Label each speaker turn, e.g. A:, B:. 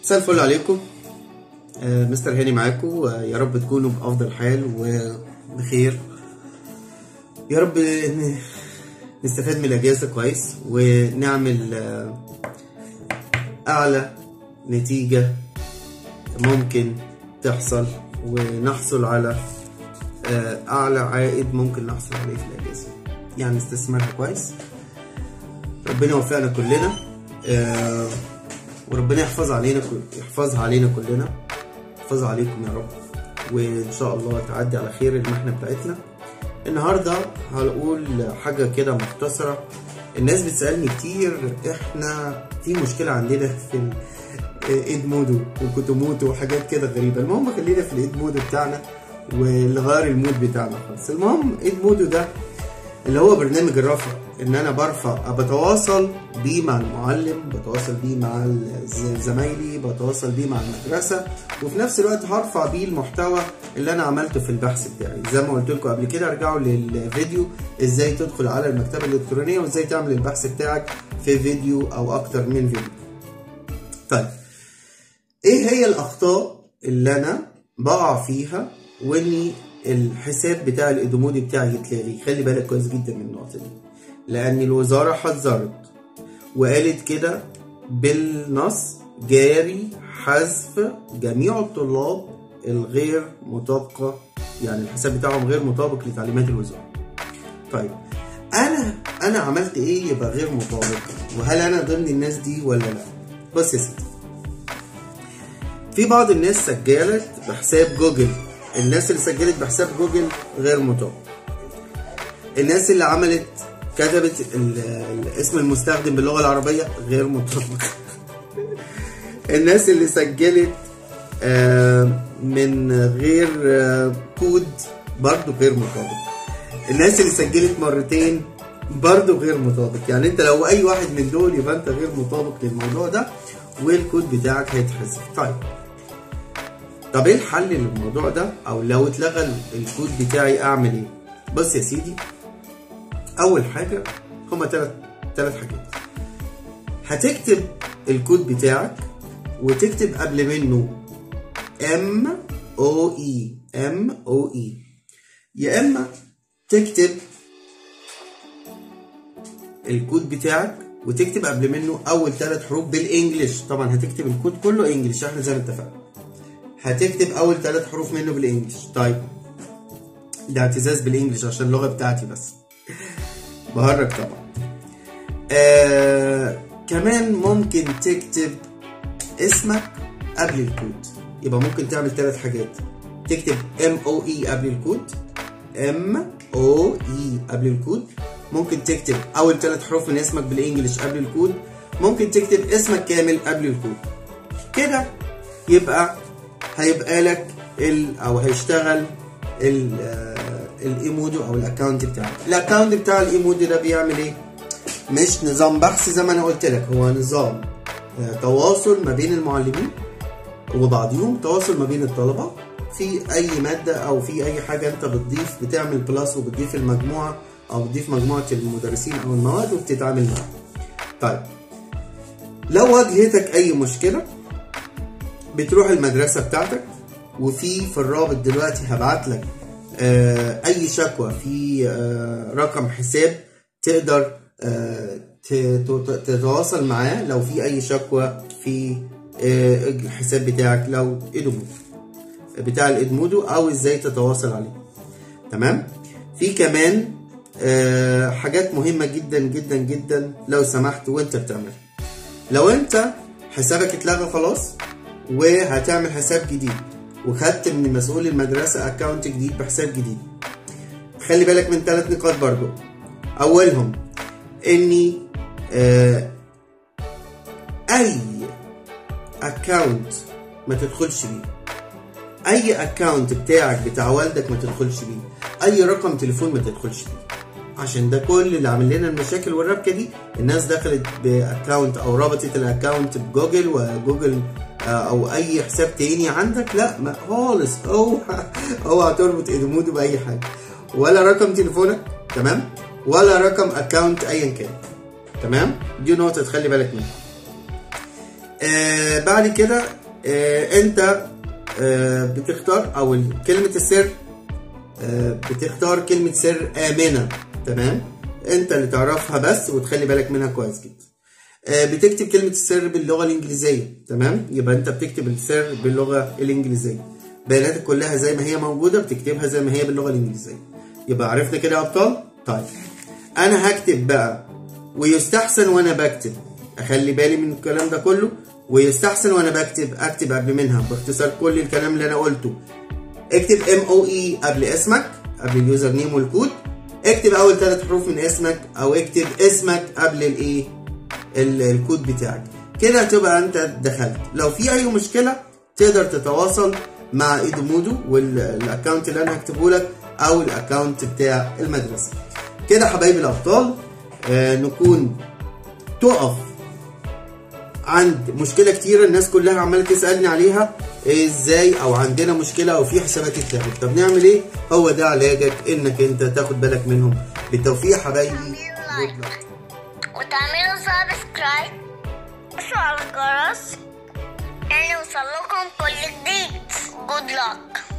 A: مساء الفل عليكم آه، مستر هاني معاكم آه، يا رب تكونوا بأفضل حال وبخير يا رب ن- نستفاد من الأجازة كويس ونعمل آه، أعلى نتيجة ممكن تحصل ونحصل على آه، أعلى عائد ممكن نحصل عليه في الأجازة يعني نستثمرها كويس ربنا يوفقنا كلنا آه، وربنا يحفظ علينا كل يحفظها علينا كلنا يحفظها عليكم يا رب وان شاء الله تعدي على خير المحنه بتاعتنا النهارده هنقول حاجه كده مختصره الناس بتسالني كتير احنا في مشكله عندنا في ال- ايد مودو وكوتوموتو وحاجات كده غريبه المهم خلينا في الايد مودو بتاعنا ونغير المود بتاعنا خالص المهم ايد مودو ده اللي هو برنامج الرفع ان انا برفع بتواصل بيه مع المعلم بتواصل بيه مع الز- زمايلي بتواصل بيه مع المدرسه وفي نفس الوقت هرفع بيه المحتوى اللي انا عملته في البحث بتاعي زي ما قلت لكم قبل كده ارجعوا للفيديو ازاي تدخل على المكتبه الالكترونيه وازاي تعمل البحث بتاعك في فيديو او اكتر من فيديو طيب ايه هي الاخطاء اللي انا بقع فيها واني الحساب بتاع الادومودي بتاعي يتلغي خلي بالك كويس جدا من النقطه دي لان الوزاره حذرت وقالت كده بالنص جاري حذف جميع الطلاب الغير مطابقه يعني الحساب بتاعهم غير مطابق لتعليمات الوزاره طيب انا انا عملت ايه يبقى غير مطابق وهل انا ضمن الناس دي ولا لا بص يا سيدي في بعض الناس سجلت بحساب جوجل الناس اللي سجلت بحساب جوجل غير مطابق الناس اللي عملت كتبت ال- ال- اسم المستخدم باللغة العربية غير مطابق الناس اللي سجلت آه، من غير آه، كود برضو غير مطابق الناس اللي سجلت مرتين برضو غير مطابق يعني انت لو اي واحد من دول يبقى انت غير مطابق للموضوع ده والكود بتاعك هيتحذف طيب طب ايه الحل للموضوع ده او لو اتلغى ال- الكود بتاعي اعمل ايه بص يا سيدي اول حاجه هما ثلاث ثلاث حاجات هتكتب الكود بتاعك وتكتب قبل منه ام او اي ام او اي يا اما تكتب الكود بتاعك وتكتب قبل منه اول ثلاث حروف بالانجلش طبعا هتكتب الكود كله انجلش احنا زي ما اتفقنا هتكتب اول ثلاث حروف منه بالانجلش طيب ده اعتزاز بالانجلش عشان اللغه بتاعتي بس بهرج طبعا آه كمان ممكن تكتب اسمك قبل الكود يبقى ممكن تعمل ثلاث حاجات تكتب ام او اي قبل الكود ام او اي قبل الكود ممكن تكتب اول ثلاث حروف من اسمك بالانجلش قبل الكود ممكن تكتب اسمك كامل قبل الكود كده يبقى هيبقى لك ال او هيشتغل ال آه، الايمودو او الاكونت بتاعك الاكونت بتاع الايمودو ده بيعمل ايه مش نظام بحث زي ما انا قلت لك هو نظام آه، تواصل ما بين المعلمين وبعضهم تواصل ما بين الطلبه في اي ماده او في اي حاجه انت بتضيف بتعمل بلس وبتضيف المجموعه او بتضيف مجموعه المدرسين او المواد وبتتعامل معاهم طيب لو واجهتك اي مشكله بتروح المدرسة بتاعتك وفي في الرابط دلوقتي هبعت لك آه، أي شكوى في آه، رقم حساب تقدر آه، ت- ت- تتواصل معاه لو في أي شكوى في آه، الحساب بتاعك لو إدمودو بتاع الإدمودو أو إزاي تتواصل عليه تمام في كمان آه، حاجات مهمة جدا جدا جدا لو سمحت وانت بتعملها لو انت حسابك اتلغى خلاص وهتعمل حساب جديد وخدت من مسؤول المدرسة اكونت جديد بحساب جديد خلي بالك من ثلاث نقاط برضو اولهم اني آه اي اكونت ما تدخلش بيه اي اكونت بتاعك بتاع والدك ما تدخلش بيه اي رقم تليفون ما تدخلش بيه عشان ده كل اللي عامل لنا المشاكل والربكه دي الناس دخلت باكونت او ربطت الاكونت بجوجل وجوجل آه، او اي حساب تاني عندك لا ما خالص اوعى اوعى تربط ادمودو باي حاجه ولا رقم تليفونك تمام ولا رقم اكونت ايا كان تمام دي نقطه تخلي بالك منها آه بعد كده آه انت آه بتختار او ال- كلمه السر آه بتختار كلمه سر امنه تمام انت اللي تعرفها بس وتخلي بالك منها كويس جدا آه، بتكتب كلمة السر باللغة الإنجليزية تمام يبقى أنت بتكتب السر باللغة الإنجليزية بياناتك كلها زي ما هي موجودة بتكتبها زي ما هي باللغة الإنجليزية يبقى عرفنا كده يا أبطال طيب أنا هكتب بقى ويستحسن وأنا بكتب أخلي بالي من الكلام ده كله ويستحسن وأنا بكتب أكتب قبل منها باختصار كل الكلام اللي أنا قلته اكتب ام او اي قبل اسمك قبل اليوزر نيم والكود اكتب اول ثلاث حروف من اسمك او اكتب اسمك قبل الايه ال- الكود بتاعك كده هتبقى انت دخلت لو في اي مشكله تقدر تتواصل مع ايدومودو والاكونت اللي انا هكتبه لك او الاكونت بتاع المدرسه كده حبايبي الابطال آه نكون تقف عند مشكله كتيره الناس كلها عماله تسالني عليها ازاي او عندنا مشكله او في حسابات اتلغت طب نعمل ايه هو ده علاجك انك انت تاخد بالك منهم بالتوفيق يا حبايبي
B: لايك وتعملوا سبسكرايب وتدوسوا على الجرس يعني يوصل لكم كل جديد جود luck